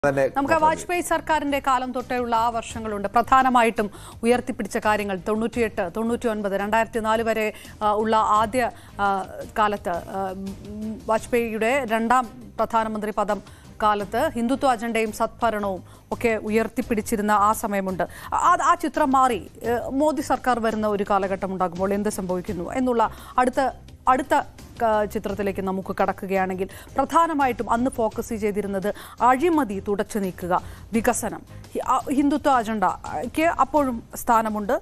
തന്നെ നമുക്ക് വാജ്പേയി സർക്കാരിന്റെ കാലം തൊട്ടേയുള്ള ആ വർഷങ്ങളുണ്ട് പ്രധാനമായിട്ടും ഉയർത്തിപ്പിടിച്ച കാര്യങ്ങൾ തൊണ്ണൂറ്റിയെട്ട് തൊണ്ണൂറ്റി ഒൻപത് രണ്ടായിരത്തി നാല് വരെ ആ, ഉള്ള ആദ്യ ആ, കാലത്ത് ആ, ഉം, വാജ്പേയിയുടെ രണ്ടാം പ്രധാനമന്ത്രി പദം കാലത്ത് ഹിന്ദുത്വ അജണ്ടയും സത്ഭരണവും ഒക്കെ ഉയർത്തിപ്പിടിച്ചിരുന്ന ആ സമയമുണ്ട് ആ ആ ചിത്രം മാറി ഏ, മോദി സർക്കാർ വരുന്ന ഒരു കാലഘട്ടം ഉണ്ടാകുമ്പോൾ എന്ത് സംഭവിക്കുന്നു എന്നുള്ള അടുത്ത അടുത്ത ക- ചിത്രത്തിലേക്ക് നമുക്ക് കടക്കുകയാണെങ്കിൽ പ്രധാനമായിട്ടും അന്ന് ഫോക്കസ് ചെയ്തിരുന്നത് അഴിമതി തുടച്ചു നീക്കുക വികസനം ഹി- ആ ഹിന്ദുത്വ അജണ്ടയ്ക്ക് അപ്പോഴും സ്ഥാനമുണ്ട്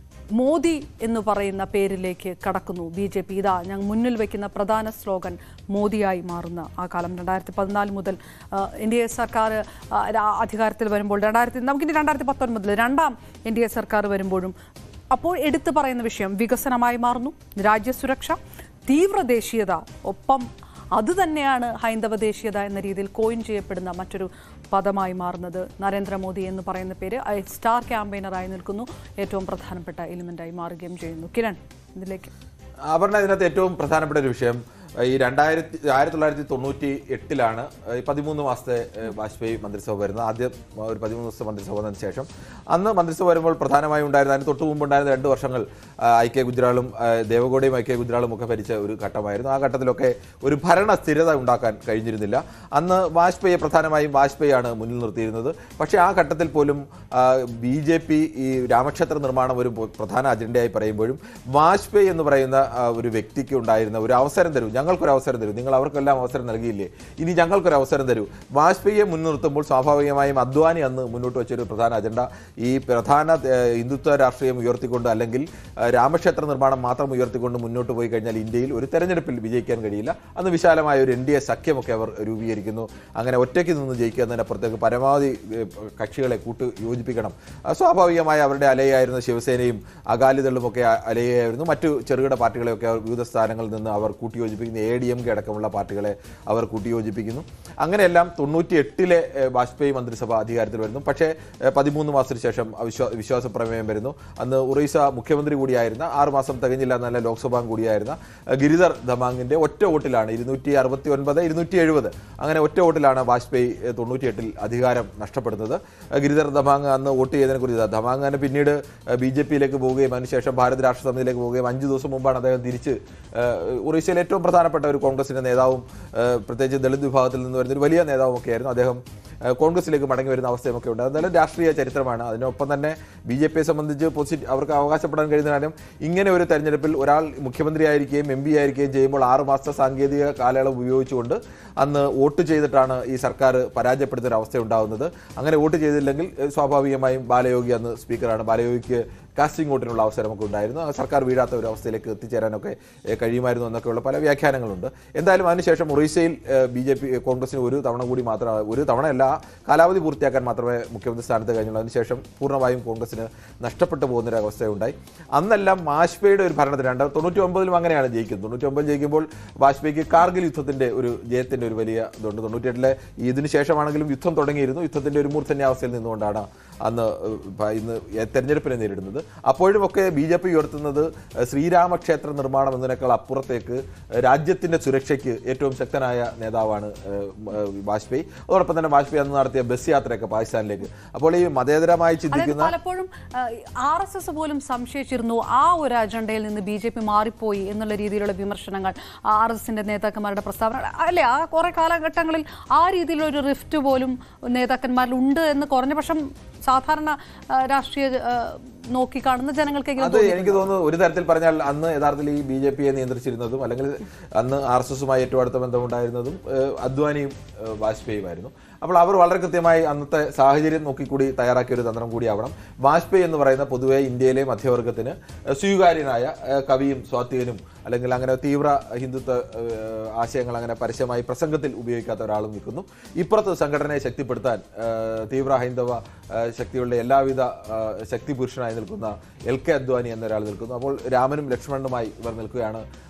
മോദി എന്ന് പറയുന്ന പേരിലേക്ക് കടക്കുന്നു ബി ജെ പി ഇതാ ഞങ്ങൾ മുന്നിൽ വയ്ക്കുന്ന പ്രധാന സ്ലോഗൻ മോദിയായി മാറുന്ന ആ കാലം രണ്ടായിരത്തി പതിനാല് മുതൽ എൻ ഡി എ സർക്കാർ ആ, രാ- അധികാരത്തിൽ വരുമ്പോൾ രണ്ടായിരത്തി നമുക്കിനി രണ്ടായിരത്തി പത്തൊൻപതിൽ രണ്ടാം എൻ ഡി എ സർക്കാർ വരുമ്പോഴും അപ്പോൾ എടുത്തു പറയുന്ന വിഷയം വികസനമായി മാറുന്നു രാജ്യസുരക്ഷ തീവ്ര ദേശീയത ഒപ്പം അതുതന്നെയാണ് ഹൈന്ദവ ദേശീയത എന്ന രീതിയിൽ കോയിൻ ചെയ്യപ്പെടുന്ന മറ്റൊരു പദമായി മാറുന്നത് നരേന്ദ്രമോദി എന്ന് പറയുന്ന പേര് ആ സ്റ്റാർ ക്യാമ്പയിനറായി നിൽക്കുന്നു ഏറ്റവും പ്രധാനപ്പെട്ട എലിമെന്റായി മാറുകയും ചെയ്യുന്നു കിരൺ ഇതിലേക്ക് അപർണ ഇതിനകത്ത് ഏറ്റവും പ്രധാനപ്പെട്ട ഒരു വിഷയം ഈ രണ്ടായിരത്തി ആയിരത്തി തൊള്ളായിരത്തി തൊണ്ണൂറ്റി എട്ടിലാണ് ഈ പതിമൂന്ന് മാസത്തെ ഏഹ്, വാജ്പേയി മന്ത്രിസഭ വരുന്നത് ആദ്യം ഒരു പതിമൂന്ന് ദിവസത്തെ മന്ത്രിസഭ വന്നതിന് ശേഷം അന്ന് മന്ത്രിസഭ വരുമ്പോൾ പ്രധാനമായും ഉണ്ടായിരുന്ന അതിന് തൊട്ട് മുമ്പ് ഉണ്ടായിരുന്ന രണ്ട് വർഷങ്ങൾ ആ, ഐ കെ ഗുജറാളും ആ, ദേവഗൌഡയും ഐ കെ ഗുജറാളും ഒക്കെ ഭരിച്ച ഒരു ഘട്ടമായിരുന്നു ആ ഘട്ടത്തിലൊക്കെ ഒരു ഭരണ സ്ഥിരത ഉണ്ടാക്കാൻ കഴിഞ്ഞിരുന്നില്ല അന്ന് വാജ്പേയിയെ പ്രധാനമായും വാജ്പേയിയാണ് മുന്നിൽ നിർത്തിയിരുന്നത് പക്ഷേ ആ ഘട്ടത്തിൽ പോലും ബി ജെ പി ഈ രാമക്ഷേത്ര നിർമ്മാണം ഒരു പു- പ്രധാന അജണ്ടയായി പറയുമ്പോഴും വാജ്പേയി എന്ന് പറയുന്ന ആ, ഒരു വ്യക്തിക്ക് ഉണ്ടായിരുന്ന ഒരു അവസരം തരൂ ഞങ്ങൾക്കൊരു അവസരം തരൂ നിങ്ങൾ അവർക്കെല്ലാം അവസരം നൽകിയില്ലേ ഇനി ഞങ്ങൾക്കൊരു അവസരം തരൂ വാജ്പേയിയെ മുൻനിർത്തുമ്പോൾ സ്വാഭാവികമായും അദ്വാനി അന്ന് മുന്നോട്ട് വെച്ചൊരു പ്രധാന അജണ്ട ഈ പ്രധാന ഏഹ്, ഹിന്ദുത്വ രാഷ്ട്രീയം ഉയർത്തിക്കൊണ്ട് അല്ലെങ്കിൽ ആ, രാമക്ഷേത്ര നിർമ്മാണം മാത്രം ഉയർത്തിക്കൊണ്ട് മുന്നോട്ട് പോയി കഴിഞ്ഞാൽ ഇന്ത്യയിൽ ഒരു തെരഞ്ഞെടുപ്പിൽ വിജയിക്കാൻ കഴിയില്ല അന്ന് വിശാലമായ ഒരു എൻ ഡി എ സഖ്യമൊക്കെ അവർ രൂപീകരിക്കുന്നു അങ്ങനെ ഒറ്റയ്ക്ക് നിന്ന് ജയിക്കുക എന്നതിനപ്പുറത്തേക്ക് പരമാവധി ഏഹ്, കക്ഷികളെ കൂട്ട് യോജിപ്പിക്കണം ആ, സ്വാഭാവികമായി അവരുടെ അലയായിരുന്ന ശിവസേനയും അകാലിദളും ഒക്കെ അ- അലയായിരുന്നു മറ്റു ചെറുകിട പാർട്ടികളെയൊക്കെ അവർ വിവിധ സ്ഥാനങ്ങളിൽ നിന്ന് അവർ കൂട്ടിയോജിപ്പിക്കുന്നു എ ഡി എം കെ അടക്കമുള്ള പാർട്ടികളെ അവർ കൂട്ടിയോജിപ്പിക്കുന്നു അങ്ങനെയെല്ലാം തൊണ്ണൂറ്റി എട്ടിലെ വാജ്പേയി മന്ത്രിസഭ അധികാരത്തിൽ വരുന്നു പക്ഷേ ഏഹ്, പതിമൂന്ന് മാസത്തിന് ശേഷം അവിശ്വാ വിശ്വാസ പ്രമേയം വരുന്നു അന്ന് ഉറീസ മുഖ്യമന്ത്രി കൂടിയായിരുന്ന ആറ് മാസം തികഞ്ഞില്ല എന്നല്ല ലോക്സഭാ കൂടിയായിരുന്ന ഏഹ്, ഗിരിധർ ധമാങ്ങിന്റെ ഒറ്റ വോട്ടിലാണ് ഇരുന്നൂറ്റി അറുപത്തി ഒൻപത് ഇരുന്നൂറ്റി എഴുപത് അങ്ങനെ ഒറ്റ വോട്ടിലാണ് വാജ്പേയി ഏഹ്, തൊണ്ണൂറ്റിയെട്ടിൽ അധികാരം നഷ്ടപ്പെടുന്നത് ഏഹ്, ഗിരിധർ ധമാങ് അന്ന് വോട്ട് ചെയ്തതിനെ കുറിച്ച് ധമാങ് തന്നെ പിന്നീട് ബി ജെ പിയിലേക്ക് പോവുകയും അതിനുശേഷം ഭാരത് രാഷ്ട്ര സമിതിയിലേക്ക് പോവുകയും അഞ്ച് ദിവസം മുമ്പാണ് അദ്ദേഹം തിരിച്ച് ഏഹ്, ഒറീസയിലെ ഏറ്റവും പ്രധാനപ്പെട്ട ഒരു കോൺഗ്രസിന്റെ നേതാവും ഏഹ്, പ്രത്യേകിച്ച് ദളിത് വിഭാഗത്തിൽ നിന്ന് വരുന്ന ഒരു വലിയ നേതാവും ഒക്കെ ആയിരുന്നു അദ്ദേഹം ഏഹ്, കോൺഗ്രസിലേക്ക് മടങ്ങി വരുന്ന അവസ്ഥയൊക്കെ ഉണ്ട് എന്തായാലും രാഷ്ട്രീയ ചരിത്രമാണ് അതിനൊപ്പം തന്നെ ബി ജെ പിയെ സംബന്ധിച്ച് പോസിറ്റീവ് അവർക്ക് അവകാശപ്പെടാൻ കഴിയുന്ന കാര്യം ഇങ്ങനെ ഒരു തെരഞ്ഞെടുപ്പിൽ ഒരാൾ മുഖ്യമന്ത്രി ആയിരിക്കുകയും എം പി ആയിരിക്കുകയും ചെയ്യുമ്പോൾ ആറ് മാസത്തെ സാങ്കേതിക കാലയളവ് ഉപയോഗിച്ചുകൊണ്ട് അന്ന് വോട്ട് ചെയ്തിട്ടാണ് ഈ സർക്കാർ പരാജയപ്പെടുത്തുന്ന ഒരു അവസ്ഥ ഉണ്ടാകുന്നത് അങ്ങനെ വോട്ട് ചെയ്തില്ലെങ്കിൽ ഏഹ്, സ്വാഭാവികമായും ബാലയോഗി അന്ന് സ്പീക്കറാണ് ബാലയോഗിക്ക് കാസ്റ്റിംഗ് വോട്ടിനുള്ള അവസരമൊക്കെ ഉണ്ടായിരുന്നു ആ സർക്കാർ വീഴാത്ത ഒരു അവസ്ഥയിലേക്ക് എത്തിച്ചേരാനൊക്കെ ഏഹ്, കഴിയുമായിരുന്നു എന്നൊക്കെയുള്ള പല വ്യാഖ്യാനങ്ങളുണ്ട് എന്തായാലും അതിനുശേഷം ഒറീസയിൽ ബി ജെ പി കോൺഗ്രസിന് ഒരു തവണ കൂടി മാത്രം ഒരു തവണയല്ല കാലാവധി പൂർത്തിയാക്കാൻ മാത്രമേ മുഖ്യമന്ത്രി സ്ഥാനത്ത് കഴിഞ്ഞുള്ളൂ അതിനുശേഷം പൂർണ്ണമായും കോൺഗ്രസിന് നഷ്ടപ്പെട്ടു പോകുന്ന ഒരു അവസ്ഥയുണ്ടായി അന്നെല്ലാം വാജ്പേയിയുടെ ഒരു ഭരണത്തിന് രണ്ട് തൊണ്ണൂറ്റി ഒമ്പതിലും അങ്ങനെയാണ് ജയിക്കുന്നത് തൊണ്ണൂറ്റി ഒമ്പത് ജയിക്കുമ്പോൾ വാജ്പേയിക്ക് കാർഗിൽ യുദ്ധത്തിന്റെ ഒരു ജയത്തിന്റെ ഒരു വലിയ ഇതുണ്ട് തൊണ്ണൂറ്റിയെട്ടിലെ ഇതിന് ശേഷമാണെങ്കിലും യുദ്ധം തുടങ്ങിയിരുന്നു യുദ്ധത്തിന്റെ ഒരു മൂർധന്യാവസ്ഥയിൽ നിന്നുകൊണ്ടാണ് അന്ന് ഏഹ്, ഇന്ന് തെരഞ്ഞെടുപ്പിനെ നേരിടുന്നത് അപ്പോഴും ഒക്കെ ബി ജെ പി ഉയർത്തുന്നത് ഏഹ്, ശ്രീരാമക്ഷേത്ര നിർമ്മാണം എന്നതിനേക്കാൾ അപ്പുറത്തേക്ക് ഏഹ്, രാജ്യത്തിന്റെ സുരക്ഷയ്ക്ക് ഏറ്റവും ശക്തനായ നേതാവാണ് ഏഹ്, ഏഹ്, വാജ്പേയി അതോടൊപ്പം തന്നെ വാജ്പേയി അന്ന് നടത്തിയ ബസ് യാത്രയൊക്കെ പാകിസ്ഥാനിലേക്ക് അപ്പോൾ ഈ മതേതരമായി അതായത് ചിന്തിക്കുന്ന പലപ്പോഴും ആർ എസ് എസ് പോലും സംശയിച്ചിരുന്നു ആ ഒരു അജണ്ടയിൽ നിന്ന് ബി ജെ പി മാറിപ്പോയി എന്നുള്ള രീതിയിലുള്ള വിമർശനങ്ങൾ ആർ എസ് എസിന്റെ നേതാക്കന്മാരുടെ പ്രസ്താവന അല്ലെ ആ കുറെ കാലഘട്ടങ്ങളിൽ ആ രീതിയിലുള്ള ഒരു റിഫ്റ്റ് പോലും നേതാക്കന്മാരിൽ ഉണ്ട് എന്ന് കുറഞ്ഞ പക്ഷം സാധാരണ ആ, രാഷ്ട്രീയ ആ, നോക്കിക്കാണുന്ന ജനങ്ങൾക്കെങ്കിലും അത് എനിക്ക് തോന്നുന്നു ഒരു തരത്തിൽ പറഞ്ഞാൽ അന്ന് യഥാർത്ഥത്തിൽ ഈ ബി ജെ പിയെ നിയന്ത്രിച്ചിരുന്നതും അല്ലെങ്കിൽ അന്ന് ആർ എസ് എസുമായി ഏറ്റവും അടുത്ത ബന്ധമുണ്ടായിരുന്നതും ഏഹ്, അദ്വാനിയും ഏഹ്, വാജ്പേയിയുമായിരുന്നു അപ്പോൾ അവർ വളരെ കൃത്യമായി അന്നത്തെ സാഹചര്യം നോക്കിക്കൂടി തയ്യാറാക്കിയ ഒരു തന്ത്രം കൂടിയാവണം വാജ്പേയി എന്ന് പറയുന്ന പൊതുവെ ഇന്ത്യയിലെ മധ്യവർഗത്തിന് ഏഹ്, സ്വീകാര്യനായ ഏഹ്, കവിയും സ്വാത്വികനും അല്ലെങ്കിൽ അങ്ങനെ തീവ്ര ഹിന്ദുത്വ ഏഹ്, ആശയങ്ങൾ അങ്ങനെ പരസ്യമായി പ്രസംഗത്തിൽ ഉപയോഗിക്കാത്ത ഒരാളും നിൽക്കുന്നു ഇപ്പുറത്ത് സംഘടനയെ ശക്തിപ്പെടുത്താൻ ഏഹ്, തീവ്ര ഹൈന്ദവ ഏഹ്, ശക്തികളുടെ എല്ലാവിധ ഏഹ്, ശക്തി പുരുഷനായി നിൽക്കുന്ന എൽ കെ അദ്വാനി എന്നൊരാൾ നിൽക്കുന്നു അപ്പോൾ രാമനും ലക്ഷ്മണനുമായി ഇവർ നിൽക്കുകയാണ്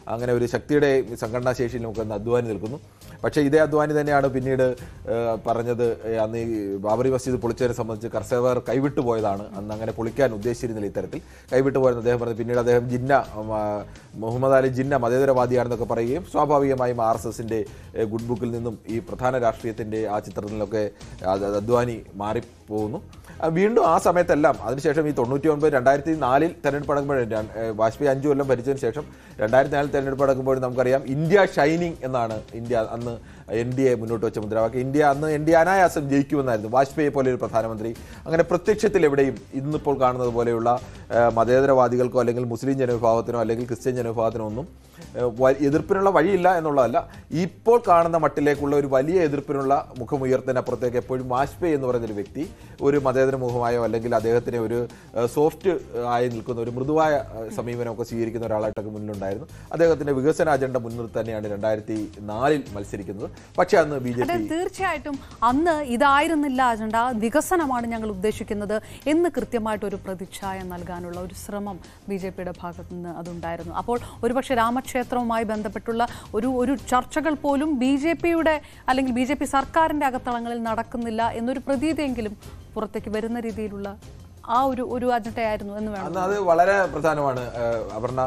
അങ്ങനെ ഒരു ശക്തിയുടെ സംഘടനാ ശേഷിയിൽ നമുക്ക് അന്ന് അദ്വാനി നിൽക്കുന്നു പക്ഷേ ഇതേ അദ്വാനി തന്നെയാണ് പിന്നീട് ഏഹ്, പറഞ്ഞത് ഏഹ്, അന്ന് ഈ ബാബറി മസ്ജിദ് പൊളിച്ചതിനെ സംബന്ധിച്ച് കർഷകർ കൈവിട്ടു പോയതാണ് അന്ന് അങ്ങനെ പൊളിക്കാൻ ഉദ്ദേശിച്ചിരുന്നില്ല ഇത്തരത്തിൽ കൈവിട്ടു പോയെന്ന് അദ്ദേഹം പറഞ്ഞു പിന്നീട് അദ്ദേഹം ജിന്ന ഉം, ആ, മുഹമ്മദ് അലി ജിന്ന മതേതരവാദിയാണെന്നൊക്കെ പറയുകയും സ്വാഭാവികമായും ആർ എസ് എസിന്റെ ഗുഡ് ബുക്കിൽ നിന്നും ഈ പ്രധാന രാഷ്ട്രീയത്തിന്റെ ആ ചിത്രത്തിലൊക്കെ അത് അദ്വാനി മാറിപ്പോകുന്നു ആ, വീണ്ടും ആ സമയത്തെല്ലാം അതിനുശേഷം ഈ തൊണ്ണൂറ്റി ഒൻപത് രണ്ടായിരത്തി നാലിൽ തെരഞ്ഞെടുപ്പ് നടക്കുമ്പോഴും വാജ്പേയി അഞ്ചു കൊല്ലം ഭരിച്ചതിന് ശേഷം രണ്ടായിരത്തി നാലിൽ തെരഞ്ഞെടുപ്പ് നടക്കുമ്പോഴും നമുക്കറിയാം ഇന്ത്യ ഷൈനിങ് എന്നാണ് ഇന്ത്യ അന്ന് എൻ ഡി എ മുന്നോട്ട് വെച്ച മുദ്രാവാക്യം ഇന്ത്യ അന്ന് എൻ ഡി അനായാസം ജയിക്കുമെന്നായിരുന്നു വാജ്പേയി പോലെ ഒരു പ്രധാനമന്ത്രി അങ്ങനെ പ്രത്യക്ഷത്തിൽ എവിടെയും ഇന്നിപ്പോൾ കാണുന്നത് പോലെയുള്ള ആ, മതേതരവാദികൾക്കോ അല്ലെങ്കിൽ മുസ്ലിം ജനവിഭാഗത്തിനോ അല്ലെങ്കിൽ ക്രിസ്ത്യൻ ജനവിഭാഗത്തിനോ ഒന്നും ആ, വ- എതിർപ്പിനുള്ള വഴിയില്ല എന്നുള്ളതല്ല ഇപ്പോൾ കാണുന്ന മട്ടിലേക്കുള്ള ഒരു വലിയ എതിർപ്പിനുള്ള മുഖമുയർത്തതിനപ്പുറത്തേക്ക് എപ്പോഴും വാജ്പേയി എന്ന് പറയുന്ന ഒരു വ്യക്തി ഒരു മതേതര മുഖമായോ അല്ലെങ്കിൽ അദ്ദേഹത്തിന് ഒരു സോഫ്റ്റ് ആയി നിൽക്കുന്ന ഒരു മൃദുവായ ആ, സമീപനമൊക്കെ സ്വീകരിക്കുന്ന ഒരാളായിട്ടൊക്കെ മുന്നിലുണ്ടായിരുന്നു അദ്ദേഹത്തിന്റെ വികസന അജണ്ട മുൻനിർത്തി തന്നെയാണ് രണ്ടായിരത്തി നാലിൽ മത്സരിക്കുന്നത് പക്ഷേ അന്ന് ബി ജെ അതെ പി തീർച്ചയായിട്ടും അന്ന് ഇതായിരുന്നില്ല അജണ്ട വികസനമാണ് ഞങ്ങൾ ഉദ്ദേശിക്കുന്നത് എന്ന് കൃത്യമായിട്ട് ഒരു പ്രതിച്ഛായ നൽകാനുള്ള ഒരു ശ്രമം ബി ജെ പിയുടെ ഭാഗത്തു നിന്ന് അതുണ്ടായിരുന്നു അപ്പോൾ ഒരുപക്ഷെ രാമക്ഷേത്രവുമായി ബന്ധപ്പെട്ടുള്ള ഒരു ഒരു ചർച്ചകൾ പോലും ബി ജെ പിയുടെ അല്ലെങ്കിൽ ബി ജെ പി സർക്കാരിന്റെ അകത്തളങ്ങളിൽ നടക്കുന്നില്ല എന്നൊരു പ്രതീതിയെങ്കിലും പുറത്തേക്ക് വരുന്ന രീതിയിലുള്ള ആ ഒരു ഒരു അജണ്ടയായിരുന്നു എന്ന് വേണം അന്ന് അത് വളരെ പ്രധാനമാണ് ഏഹ്, അപർണ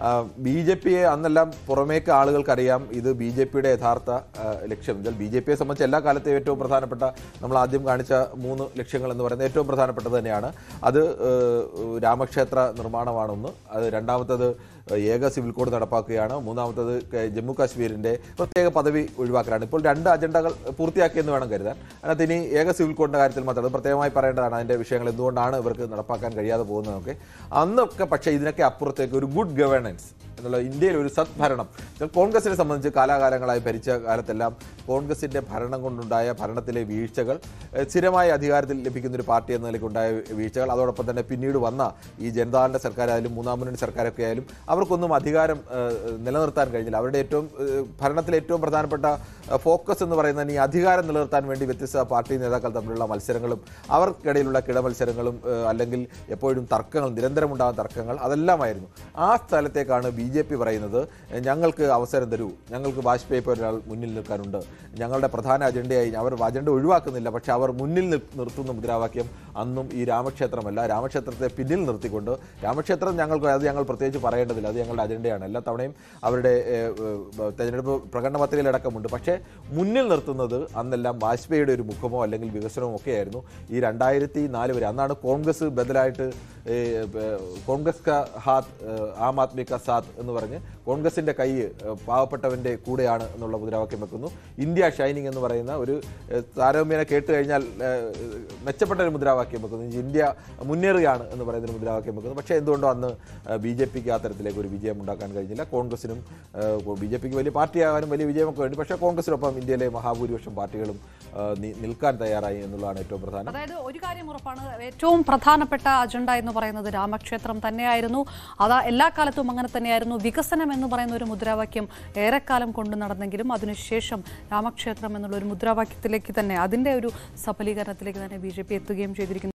ബി ജെ പിയെ അന്നെല്ലാം പുറമേക്ക് ആളുകൾക്കറിയാം ഇത് ബി ജെ പിയുടെ യഥാർത്ഥ ഏഹ്, ലക്ഷ്യം എന്നാൽ ബി ജെ പിയെ സംബന്ധിച്ച് എല്ലാ കാലത്തെയും ഏറ്റവും പ്രധാനപ്പെട്ട നമ്മൾ ആദ്യം കാണിച്ച മൂന്ന് ലക്ഷ്യങ്ങൾ എന്ന് പറയുന്നത് ഏറ്റവും പ്രധാനപ്പെട്ടത് തന്നെയാണ് അത് ഏഹ്, രാമക്ഷേത്ര നിർമ്മാണമാണെന്ന് അത് രണ്ടാമത്തത് ഏക സിവിൽ കോഡ് നടപ്പാക്കുകയാണ് മൂന്നാമത്തത് ക- ജമ്മു കാശ്മീരിന്റെ പ്രത്യേക പദവി ഒഴിവാക്കലാണ് ഇപ്പോൾ രണ്ട് അജണ്ടകൾ പൂർത്തിയാക്കിയെന്ന് വേണം കരുതാൻ അതിനകത്ത് ഇനി ഏക സിവിൽ കോഡിന്റെ കാര്യത്തിൽ മാത്രം അത് പ്രത്യേകമായി പറയേണ്ടതാണ് അതിന്റെ വിഷയങ്ങൾ എന്തുകൊണ്ടാണ് ഇവർക്ക് നടപ്പാക്കാൻ കഴിയാതെ പോകുന്നതൊക്കെ അന്നൊക്കെ പക്ഷേ ഇതിനൊക്കെ അപ്പുറത്തേക്ക് ഒരു ഗുഡ് ഗവേണൻസ് എന്നുള്ള ഇന്ത്യയിൽ ഒരു സദ്ഭരണം എന്നാൽ കോൺഗ്രസിനെ സംബന്ധിച്ച് കാലാകാലങ്ങളായി ഭരിച്ച കാലത്തെല്ലാം കോൺഗ്രസിന്റെ ഭരണം കൊണ്ടുണ്ടായ ഭരണത്തിലെ വീഴ്ചകൾ ഏഹ്, സ്ഥിരമായി അധികാരത്തിൽ ലഭിക്കുന്ന ഒരു പാർട്ടി എന്ന നിലയ്ക്കുണ്ടായ വീഴ്ചകൾ അതോടൊപ്പം തന്നെ പിന്നീട് വന്ന ഈ ജനതാദളിന്റെ സർക്കാരായാലും മൂന്നാം മുന്നണി സർക്കാരൊക്കെ ആയാലും അവർക്കൊന്നും അധികാരം ഏഹ്, നിലനിർത്താൻ കഴിഞ്ഞില്ല അവരുടെ ഏറ്റവും ഏഹ്, ഭരണത്തിലെ ഏറ്റവും പ്രധാനപ്പെട്ട ഏഹ്, ഫോക്കസ് എന്ന് പറയുന്നത് ഈ അധികാരം നിലനിർത്താൻ വേണ്ടി വ്യത്യസ്ത പാർട്ടി നേതാക്കൾ തമ്മിലുള്ള മത്സരങ്ങളും അവർക്കിടയിലുള്ള കിടമത്സരങ്ങളും ഏഹ്, അല്ലെങ്കിൽ എപ്പോഴും തർക്കങ്ങൾ നിരന്തരമുണ്ടാകുന്ന തർക്കങ്ങൾ അതെല്ലാമായിരുന്നു ആ സ്ഥലത്തേക്കാണ് ബി ജെ പി പറയുന്നത് "ഏഹ്, ഞങ്ങൾക്ക് അവസരം തരൂ ഞങ്ങൾക്ക് വാജ്പേയി പോലെ ഒരാൾ മുന്നിൽ നിൽക്കാനുണ്ട് ഞങ്ങളുടെ പ്രധാന അജണ്ടയായി അവർ അജണ്ട ഒഴിവാക്കുന്നില്ല പക്ഷെ അവർ മുന്നിൽ നിർ- നിർത്തുന്ന മുദ്രാവാക്യം അന്നും ഈ രാമക്ഷേത്രമല്ല രാമക്ഷേത്രത്തെ പിന്നിൽ നിർത്തിക്കൊണ്ട് രാമക്ഷേത്രം ഞങ്ങൾക്ക് അത് ഞങ്ങൾ പ്രത്യേകിച്ച് പറയേണ്ടതില്ല അത് ഞങ്ങളുടെ അജണ്ടയാണ് എല്ലാ തവണയും അവരുടെ ഏഹ്, ഏഹ്, തെരഞ്ഞെടുപ്പ് പ്രകടന പത്രികയിലടക്കമുണ്ട് പക്ഷേ മുന്നിൽ നിർത്തുന്നത് അന്നെല്ലാം വാജ്പേയിയുടെ ഒരു മുഖമോ അല്ലെങ്കിൽ വികസനമോ ഒക്കെയായിരുന്നു ഈ രണ്ടായിരത്തി നാല് വരെ അന്നാണ് കോൺഗ്രസ് ബദലായിട്ട് ഏഹ്, ഏഹ്, കോൺഗ്രസ് കാ ഹാത്ത് ഏഹ്, ആം ആദ്മി കാ സാത്ത് എന്ന് പറഞ്ഞ് കോൺഗ്രസിന്റെ കൈ ഏഹ്, പാവപ്പെട്ടവന്റെ കൂടെയാണ് എന്നുള്ള മുദ്രാവാക്യം വെക്കുന്നു ഇന്ത്യ ഷൈനിങ് എന്ന് പറയുന്ന ഒരു ഏഹ്, താരതമ്യേന കേട്ട് കഴിഞ്ഞാൽ ഏഹ്, മെച്ചപ്പെട്ട ഒരു മുദ്രാവാക്യം വെക്കുന്നു ഇന്ത്യ മുന്നേറുകയാണ് എന്ന് പറയുന്ന ഒരു മുദ്രാവാക്യം വെക്കുന്നു പക്ഷേ എന്തുകൊണ്ടോ അന്ന് ബി ജെ പിക്ക് ആ തരത്തിലേക്ക് ഒരു വിജയം ഉണ്ടാക്കാൻ കഴിഞ്ഞില്ല കോൺഗ്രസിനും ബി ജെ പിക്ക് വലിയ പാർട്ടിയാകാനും വലിയ വിജയമൊക്കെ വേണ്ടി പക്ഷേ കോൺഗ്രസിനൊപ്പം ഇന്ത്യയിലെ മഹാഭൂരിപക്ഷം പാർട്ടികളും ഏഹ്, നി- നിൽക്കാൻ തയ്യാറായി എന്നുള്ളതാണ് ഏറ്റവും പ്രധാനം അതായത് ഒരു കാര്യം ഉറപ്പാണ് ഏറ്റവും പ്രധാനപ്പെട്ട അജണ്ട എന്ന് പറയുന്നത് രാമക്ഷേത്രം തന്നെയായിരുന്നു അതാ എല്ലാ കാലത്തും അങ്ങനെ തന്നെയായിരുന്നു വികസനം എന്ന് പറയുന്ന ഒരു മുദ്രാവാക്യം ഏറെക്കാലം കൊണ്ടു നടന്നെങ്കിലും അതിനുശേഷം രാമക്ഷേത്രം എന്നുള്ള ഒരു മുദ്രാവാക്യത്തിലേക്ക് തന്നെ അതിന്റെ ഒരു സഫലീകരണത്തിലേക്ക് തന്നെ ബി എത്തുകയും ചെയ്തിരിക്കുന്നു